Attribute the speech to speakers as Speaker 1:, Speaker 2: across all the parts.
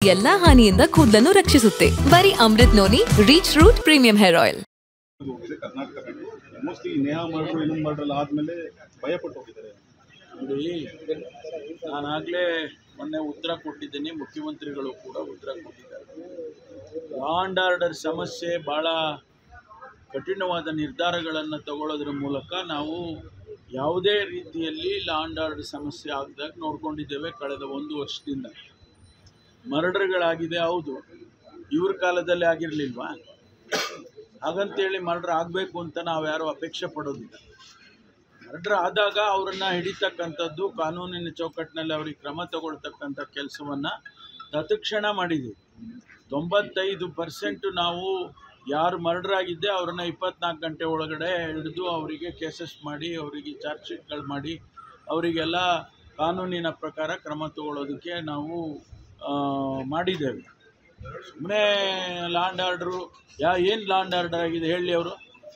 Speaker 1: ಎಲ್ಲಾ ಹಾನಿಯಿಂದ ಕೂದಲನ್ನು ರಕ್ಷಿಸುತ್ತೆ ಬರೀ Amrut noni reach root premium hair oil
Speaker 2: ಹೋಗಿದೆ ಕರ್ನಾಟಕದಲ್ಲಿ ಮೋಸ್ಟ್ಲಿ ನೇಹಾ ಮರ್ಡ್ರು ಇನ್ನೊಂದು ಮರ್ಡ್ರಲ್ಲ ಆದಮೇಲೆ ಭಯಪಟ್ಟು ಹೋಗಿದ್ದಾರೆ
Speaker 3: ನೋಡಿ ನಾನಾಗಲೇ ಮೊನ್ನೆ ಉತ್ತರ ಕೊಟ್ಟಿದ್ದೀನಿ ಮುಖ್ಯಮಂತ್ರಿಗಳು ಕೂಡ ಉತ್ತರ ಕೊಟ್ಟಿದ್ದಾರೆ ಲಾ ಆ್ಯಂಡ್ ಆರ್ಡರ್ ಸಮಸ್ಯೆ ಭಾಳ ಕಠಿಣವಾದ ನಿರ್ಧಾರಗಳನ್ನು ತಗೊಳ್ಳೋದ್ರ ಮೂಲಕ ನಾವು ಯಾವುದೇ ರೀತಿಯಲ್ಲಿ ಲಾ ಆ್ಯಂಡ್ ಆರ್ಡರ್ ಸಮಸ್ಯೆ ಆಗದಾಗ ನೋಡ್ಕೊಂಡಿದ್ದೇವೆ ಕಳೆದ ಒಂದು ವರ್ಷದಿಂದ ಮರ್ಡರ್ಗಳಾಗಿದೆ ಹೌದು ಇವ್ರ ಕಾಲದಲ್ಲಿ ಆಗಿರಲಿಲ್ವಾ ಹಾಗಂತೇಳಿ ಮರ್ಡರ್ ಆಗಬೇಕು ಅಂತ ನಾವು ಯಾರೂ ಅಪೇಕ್ಷೆ ಪಡೋದಿಲ್ಲ ಮರ್ಡರ್ ಆದಾಗ ಅವರನ್ನ ಹಿಡಿತಕ್ಕಂಥದ್ದು ಕಾನೂನಿನ ಚೌಕಟ್ಟಿನಲ್ಲಿ ಅವ್ರಿಗೆ ಕ್ರಮ ತಗೊಳ್ತಕ್ಕಂಥ ಕೆಲಸವನ್ನು ತತ್ಕ್ಷಣ ಮಾಡಿದ್ದೀವಿ ತೊಂಬತ್ತೈದು ಪರ್ಸೆಂಟು ನಾವು ಯಾರು ಮರ್ಡರ್ ಆಗಿದ್ದೆ ಅವರನ್ನು ಇಪ್ಪತ್ನಾಲ್ಕು ಗಂಟೆ ಒಳಗಡೆ ಹಿಡಿದು ಅವರಿಗೆ ಕೇಸಸ್ ಮಾಡಿ ಅವರಿಗೆ ಚಾರ್ಜ್ ಶೀಟ್ಗಳು ಮಾಡಿ ಅವರಿಗೆಲ್ಲ ಕಾನೂನಿನ ಪ್ರಕಾರ ಕ್ರಮ ತಗೊಳ್ಳೋದಕ್ಕೆ ನಾವು ಆ, ಮಾಡಿದ್ದೇವೆ ಸುಮ್ಮನೆ ಲಾ ಆ್ಯಂಡ್ ಆರ್ಡ್ರು ಯಾ ಏನು ಲಾ ಆ್ಯಂಡ್ ಆರ್ಡರ್ ಆಗಿದೆ ಹೇಳಿ ಅವರು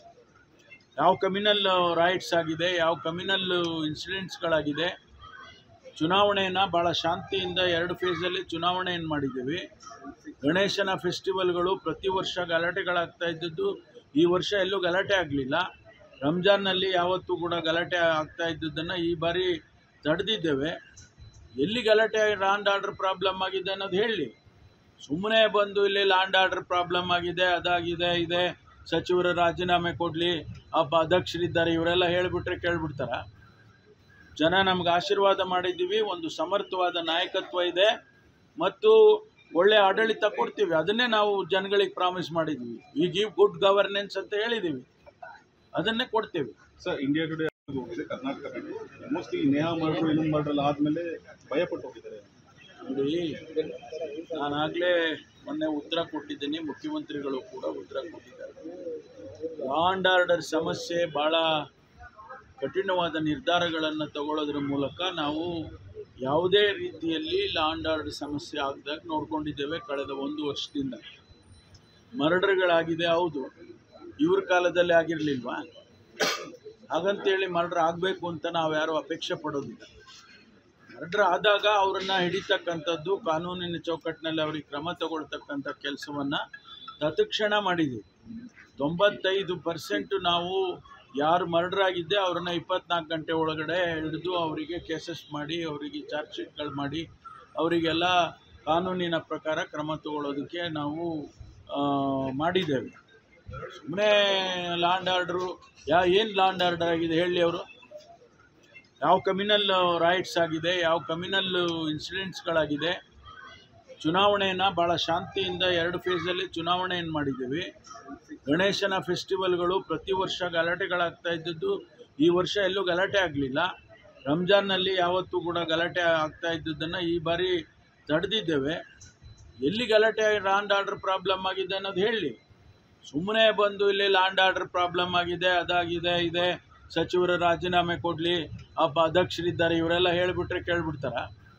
Speaker 3: ಯಾವ ಕಮ್ಯುನಲ್ ರೈಟ್ಸ್ ಆಗಿದೆ ಯಾವ ಕಮ್ಯುನಲ್ ಇನ್ಸಿಡೆಂಟ್ಸ್ಗಳಾಗಿದೆ ಚುನಾವಣೆಯನ್ನು ಭಾಳ ಶಾಂತಿಯಿಂದ ಎರಡು ಫೇಸಲ್ಲಿ ಚುನಾವಣೆಯನ್ನು ಮಾಡಿದ್ದೀವಿ ಗಣೇಶನ ಫೆಸ್ಟಿವಲ್ಗಳು ಪ್ರತಿ ವರ್ಷ ಗಲಾಟೆಗಳಾಗ್ತಾ ಇದ್ದದ್ದು ಈ ವರ್ಷ ಎಲ್ಲೂ ಗಲಾಟೆ ಆಗಲಿಲ್ಲ ರಂಜಾನ್ನಲ್ಲಿ ಯಾವತ್ತೂ ಕೂಡ ಗಲಾಟೆ ಆಗ್ತಾ ಇದ್ದದ್ದನ್ನು ಈ ಬಾರಿ ತಡೆದಿದ್ದೇವೆ ಎಲ್ಲಿ ಗಲಾಟೆ ಲ್ಯಾಂಡ್ ಆರ್ಡರ್ ಪ್ರಾಬ್ಲಮ್ ಆಗಿದೆ ಅನ್ನೋದು ಹೇಳಿ ಸುಮ್ಮನೆ ಬಂದು ಇಲ್ಲಿ ಲ್ಯಾಂಡ್ ಆರ್ಡರ್ ಪ್ರಾಬ್ಲಮ್ ಆಗಿದೆ ಅದಾಗಿದೆ ಇದೆ ಸಚಿವರು ರಾಜೀನಾಮೆ ಕೊಡಲಿ ಅಪ್ಪ ಅಧ್ಯಕ್ಷರಿದ್ದಾರೆ ಇವರೆಲ್ಲ ಹೇಳಿಬಿಟ್ರೆ ಕೇಳ್ಬಿಡ್ತಾರ ಜನ ನಮ್ಗೆ ಆಶೀರ್ವಾದ ಮಾಡಿದ್ದೀವಿ ಒಂದು ಸಮರ್ಥವಾದ ನಾಯಕತ್ವ ಇದೆ ಮತ್ತು ಒಳ್ಳೆ ಆಡಳಿತ ಕೊಡ್ತೀವಿ ಅದನ್ನೇ ನಾವು ಜನಗಳಿಗೆ ಪ್ರಾಮಿಸ್ ಮಾಡಿದ್ದೀವಿ ವಿ ಗಿವ್ ಗುಡ್ ಗವರ್ನೆನ್ಸ್ ಅಂತ ಹೇಳಿದ್ದೀವಿ ಅದನ್ನೇ ಕೊಡ್ತೀವಿ
Speaker 2: ಸರ್ ಇಂಡಿಯಾ ಟುಡೇ ಹೋಗಿದೆ ಕರ್ನಾಟಕದಲ್ಲಿ ಮೋಸ್ಟ್ಲಿ ನೇಹಾ ಮರ್ಡ್ರು ಇನ್ನೊಂದು ಮರ್ಡ್ರಲ್ಲ ಆದಮೇಲೆ ಭಯಪಟ್ಟು ಹೋಗಿದ್ದಾರೆ
Speaker 3: ನೋಡಿ ನಾನಾಗಲೇ ಮೊನ್ನೆ ಉತ್ತರ ಕೊಟ್ಟಿದ್ದೀನಿ ಮುಖ್ಯಮಂತ್ರಿಗಳು ಕೂಡ ಉತ್ತರ ಕೊಟ್ಟಿದ್ದಾರೆ ಲಾ ಆ್ಯಂಡ್ ಆರ್ಡರ್ ಸಮಸ್ಯೆ ಭಾಳ ಕಠಿಣವಾದ ನಿರ್ಧಾರಗಳನ್ನು ತಗೊಳ್ಳೋದ್ರ ಮೂಲಕ ನಾವು ಯಾವುದೇ ರೀತಿಯಲ್ಲಿ ಲಾ ಆ್ಯಂಡ್ ಆರ್ಡರ್ ಸಮಸ್ಯೆ ಆಗದಾಗ ನೋಡ್ಕೊಂಡಿದ್ದೇವೆ ಕಳೆದ ಒಂದು ವರ್ಷದಿಂದ ಮರ್ಡರ್ಗಳಾಗಿದೆ ಹೌದು ಇವ್ರ ಕಾಲದಲ್ಲಿ ಆಗಿರಲಿಲ್ವಾ ಹಾಗಂತೇಳಿ ಮರ್ಡರ್ ಆಗಬೇಕು ಅಂತ ನಾವು ಯಾರೂ ಅಪೇಕ್ಷೆ ಪಡೋದಿಲ್ಲ ಮರ್ಡರ್ ಆದಾಗ ಅವರನ್ನು ಹಿಡಿತಕ್ಕಂಥದ್ದು ಕಾನೂನಿನ ಚೌಕಟ್ಟಿನಲ್ಲಿ ಅವ್ರಿಗೆ ಕ್ರಮ ತಗೊಳ್ತಕ್ಕಂಥ ಕೆಲಸವನ್ನು ತತ್ಕ್ಷಣ ಮಾಡಿದ್ದೀವಿ ತೊಂಬತ್ತೈದು ಪರ್ಸೆಂಟು ನಾವು ಯಾರು ಮರ್ಡರ್ ಆಗಿದ್ದೆ ಅವ್ರನ್ನ ಇಪ್ಪತ್ನಾಲ್ಕು ಗಂಟೆ ಒಳಗಡೆ ಹಿಡಿದು ಅವರಿಗೆ ಕೇಸಸ್ ಮಾಡಿ ಅವರಿಗೆ ಚಾರ್ಜ್ ಶೀಟ್ಗಳು ಮಾಡಿ ಅವರಿಗೆಲ್ಲ ಕಾನೂನಿನ ಪ್ರಕಾರ ಕ್ರಮ ತಗೊಳ್ಳೋದಕ್ಕೆ ನಾವು ಆ, ಮಾಡಿದ್ದೇವೆ ಸುಮ್ಮನೆ ಲಾ ಆ್ಯಂಡ್ ಆರ್ಡ್ರು ಯಾ ಏನು ಲಾ ಆ್ಯಂಡ್ ಆರ್ಡರ್ ಆಗಿದೆ ಹೇಳಿ ಅವರು ಯಾವ ಕಮ್ಯುನಲ್ ರೈಟ್ಸ್ ಆಗಿದೆ ಯಾವ ಕಮ್ಯುನಲ್ ಇನ್ಸಿಡೆಂಟ್ಸ್ಗಳಾಗಿದೆ ಚುನಾವಣೆಯನ್ನು ಭಾಳ ಶಾಂತಿಯಿಂದ ಎರಡು ಫೇಸಲ್ಲಿ ಚುನಾವಣೆಯನ್ನು ಮಾಡಿದ್ದೀವಿ ಗಣೇಶನ ಫೆಸ್ಟಿವಲ್ಗಳು ಪ್ರತಿ ವರ್ಷ ಗಲಾಟೆಗಳಾಗ್ತಾ ಇದ್ದದ್ದು ಈ ವರ್ಷ ಎಲ್ಲೂ ಗಲಾಟೆ ಆಗಲಿಲ್ಲ ರಂಜಾನ್ನಲ್ಲಿ ಯಾವತ್ತೂ ಕೂಡ ಗಲಾಟೆ ಆಗ್ತಾ ಇದ್ದದ್ದನ್ನು ಈ ಬಾರಿ ತಡೆದಿದ್ದೇವೆ ಎಲ್ಲಿ ಗಲಾಟೆ ಲ್ಯಾಂಡ್ ಆರ್ಡರ್ ಪ್ರಾಬ್ಲಮ್ ಆಗಿದೆ ಅನ್ನೋದು ಹೇಳಿ ಸುಮ್ಮನೆ ಬಂದು ಇಲ್ಲಿ ಲ್ಯಾಂಡ್ ಆರ್ಡರ್ ಪ್ರಾಬ್ಲಮ್ ಆಗಿದೆ ಅದಾಗಿದೆ ಇದೆ ಸಚಿವರು ರಾಜೀನಾಮೆ ಕೊಡಲಿ ಅಪ್ಪ ಅಧ್ಯಕ್ಷರಿದ್ದಾರೆ ಇವರೆಲ್ಲ ಹೇಳಿಬಿಟ್ರೆ ಕೇಳ್ಬಿಡ್ತಾರ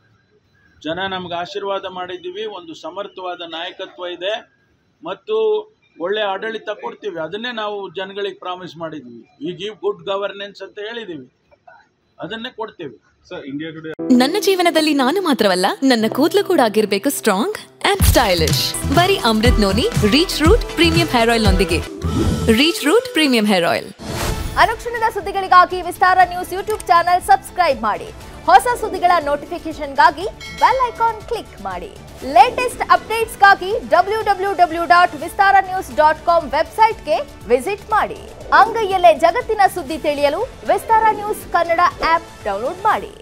Speaker 3: ಜನ ನಮ್ಗೆ ಆಶೀರ್ವಾದ ಮಾಡಿದ್ದೀವಿ ಒಂದು ಸಮರ್ಥವಾದ ನಾಯಕತ್ವ ಇದೆ ಮತ್ತು ಒಳ್ಳೆ ಆಡಳಿತ ಕೊಡ್ತೀವಿ ಅದನ್ನೇ ನಾವು ಜನಗಳಿಗೆ ಪ್ರಾಮಿಸ್ ಮಾಡಿದ್ದೀವಿ ವಿ ಗಿವ್ ಗುಡ್ ಗವರ್ನೆನ್ಸ್ ಅಂತ ಹೇಳಿದ್ದೀವಿ ಅದನ್ನೇ ಕೊಡ್ತೀವಿ
Speaker 2: ಸರ್ ಇಂಡಿಯಾ ಟುಡೇ
Speaker 1: ನನ್ನ ಜೀವನದಲ್ಲಿ ನಾನು ಮಾತ್ರವಲ್ಲ ನನ್ನ ಕೂದಲು ಕೂಡ ಆಗಿರ್ಬೇಕು ಸ್ಟ್ರಾಂಗ್ ಅಂಡ್ ಸ್ಟೈಲಿಶ್ ಬರೀ Amrut noni reach root premium hair oil ನೊಂದಿಗೆ reach root premium hair oil
Speaker 4: ಅನುಕ್ಷಣದ ಸುದ್ದಿಗಳಿಗಾಗಿ Vistara news YouTube channel subscribe ಮಾಡಿ ಹೊಸ ಸುದ್ದಿಗಳ ನೋಟಿಫಿಕೇಶನ್ಗಾಗಿ ಬೆಲ್ ಐಕಾನ್ ಕ್ಲಿಕ್ ಮಾಡಿ ಲೇಟೆಸ್ಟ್ ಅಪ್ಡೇಟ್ಸ್ಗಾಗಿ W W W dot Vistara news dot com ವೆಬ್ಸೈಟ್ಗೆ ವಿಸಿಟ್ ಮಾಡಿ ಅಂಗೈಯಲ್ಲೇ ಜಗತ್ತಿನ ಸುದ್ದಿ ತಿಳಿಯಲು Vistara news Kannada app download ಮಾಡಿ